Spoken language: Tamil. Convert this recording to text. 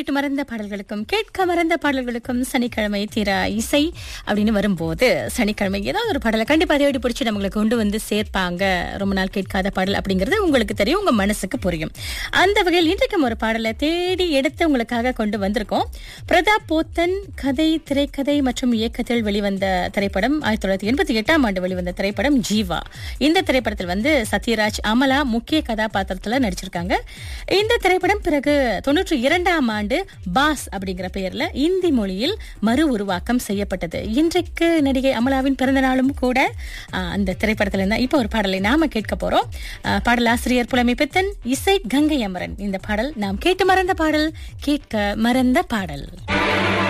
கேட்டு மறந்த பாடல்களுக்கும் கேட்க மறந்த பாடல்களுக்கும் சனிக்கிழமை தீரா இசை அப்படின்னு வரும்போது சனிக்கிழமை ஏதாவது ஒரு பாடலை கண்டிப்பா தேடி பிடிச்சி நம்மளுக்கு கொண்டு வந்து சேர்ப்பாங்க ரொம்ப நாள் கேட்காத பாடல் அப்படிங்கிறது உங்களுக்கு தெரியும் உங்க மனசுக்கு புரியும் அந்த வகையில் இன்றைக்கும் ஒரு பாடலை தேடி எடுத்து உங்களுக்காக கொண்டு வந்திருக்கோம் பிரதாப் போத்தன் கதை திரைக்கதை மற்றும் இயக்கத்தில் வெளிவந்த திரைப்படம் ஆயிரத்தி தொள்ளாயிரத்தி எண்பத்தி எட்டாம் ஆண்டு வெளிவந்த திரைப்படம் ஜீவா இந்த திரைப்படத்தில் வந்து சத்யராஜ் அமலா முக்கிய கதாபாத்திரத்துல நடிச்சிருக்காங்க இந்த திரைப்படம் பிறகு தொன்னூற்றி இரண்டாம் ஆண்டு பாஸ் அப்படிங்கிற பெயர்ல இந்தி மொழியில் மறு உருவாக்கம் செய்யப்பட்டது இன்றைக்கு நடிகை அமலாவின் பிறந்த நாளும் கூட ஆஹ், அந்த திரைப்படத்துல இருந்தா இப்போ ஒரு பாடலை நாம கேட்க போறோம் ஆஹ், பாடலாசிரியர் புலமை பித்தன் இசை கங்கை அமரன் இந்த பாடல் நாம் கேட்டு மறந்த பாடல் கேட்க மறந்த பாடல்